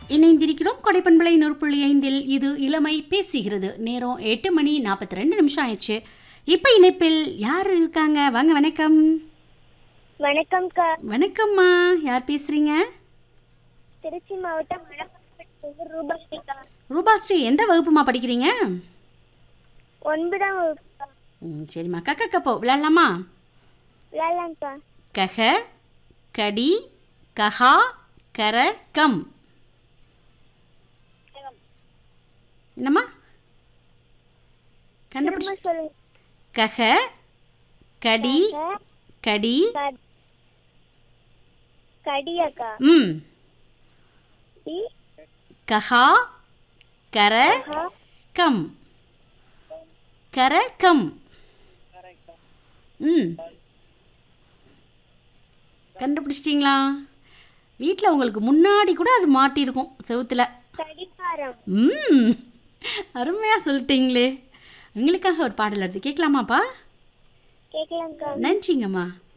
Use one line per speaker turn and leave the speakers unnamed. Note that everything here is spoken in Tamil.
இணைந்திருக்கிறோம் கொடைப்பண்பளை நூறு புள்ளி ஐந்தில் இது இளமை பேசுகிறது நேரம் எட்டு மணி நாற்பத்தி ரெண்டு நிமிஷம் ஆயிடுச்சு இப்போ இணைப்பில் யார் இருக்காங்க வாங்க வணக்கம்
வணக்கம்க்கா
வணக்கம்மா யார் பேசுறீங்க
திருச்சி மாவட்டம் மணப்பாறை ரூபாஸ்ரீக்கா
ரூபாஸ்ரீ எந்த வகுப்புமா படிக்கிறீங்க
ஒன்பதாம் வகுப்புக்கா
ம் சரிம்மா கக்க கப்போ விளையாடலாமா
விளையாடலாம்க்கா
கக கடி கஹா கர கம் என்னம்மா கண்டுபிடிச்சு
திரும்ப சொல்லுங்க
கக கடி
க-
கடி
க- கடியாக்கா
ம்
டி
கஹா கர
கா
கம் கர கம் ம் கண்டுபிடிச்சிட்டிங்களா வீட்டில் உங்களுக்கு முன்னாடி கூட அது மாட்டியிருக்கும் செவுத்துல
கடிகாரம்
ம் அருமையாக சொல்லிட்டீங்களே உங்களுக்காக ஒரு பாடல் எடுத்து கேட்கலாமாப்பா
கேட்கலாம்க்கா
நன்றிங்கம்மா